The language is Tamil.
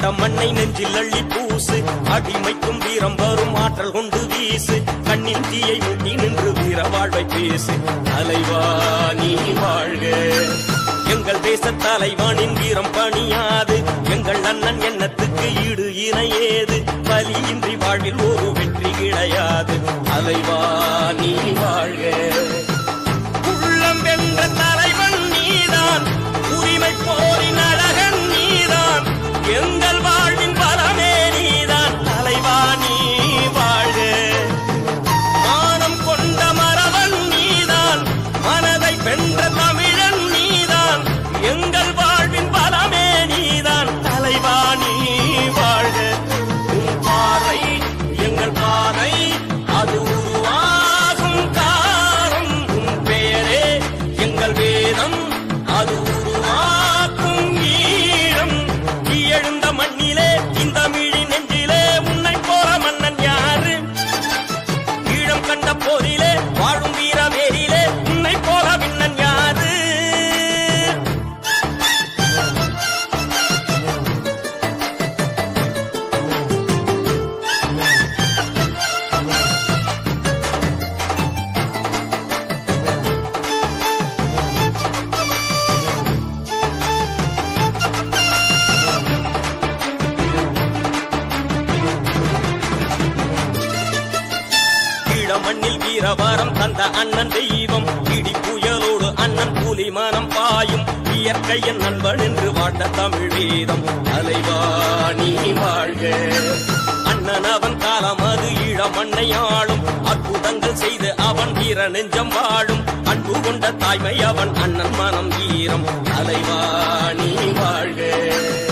மண்ணை நெஞ்சில் அள்ளி பூசு அடிமைக்கும் வீரம் வரும் ஆற்றல் கொண்டு வீசு கண்ணின் தீயை முட்டி நின்று வீர வாழ்வை பேசு தலைவா நீ வாழ்க எங்கள் தேச தலைவானின் வீரம் பணியாது எங்கள் அண்ணன் எண்ணத்துக்கு ஈடு இணையேது பலியின்றி வாழ்வில் ஒரு வெற்றி கிடையாது தலைவா நீ வாழ்க உள்ளம் வென்ற தலைவன் நீதான் உரிமை போரின் அழகன் நீதான் எங்கள் வாழ்வின் பலமே நீதான் தலைவா நீ வாழ்க மானம் கொண்ட மரவன் நீதான் மனதை வென்ற தமிழன் நீதான் எங்கள் வாழ்வின் பலமே நீதான் தலைவா நீ வாழ்க உன் பாறை எங்கள் பாறை அது உருவாகும் காலம் உன் பேரே எங்கள் வேதம் அது உருவாக்கும் ஈழம் நீ எழுந்த மண்ணிலே இந்த மிழி நெஞ்சிலே உன்னை போற மன்னன் யாரு ஈழம் கண்ட போரிலே வாழும் வீரவேரிலே உன்னை போல விண்ணன் யாது ஈழ மண்ணில் வீரவாரம் தந்த அண்ணன் தெய்வம் இடி புயலோடு அண்ணன் கூலி மனம் பாயும் இயற்கையின் நண்பன் என்று வாழ்ந்த தமிழ் வேதம் தலைவா நீ வாழ்க அண்ணன் அவன் காலம் அது ஈழ மண்ணை ஆளும் அற்புதங்கள் செய்து அவன் வீர நெஞ்சம் வாழும் அன்பு கொண்ட தாய்மை அவன் அண்ணன் மனம் வீரம் தலைவா நீ வாழ்க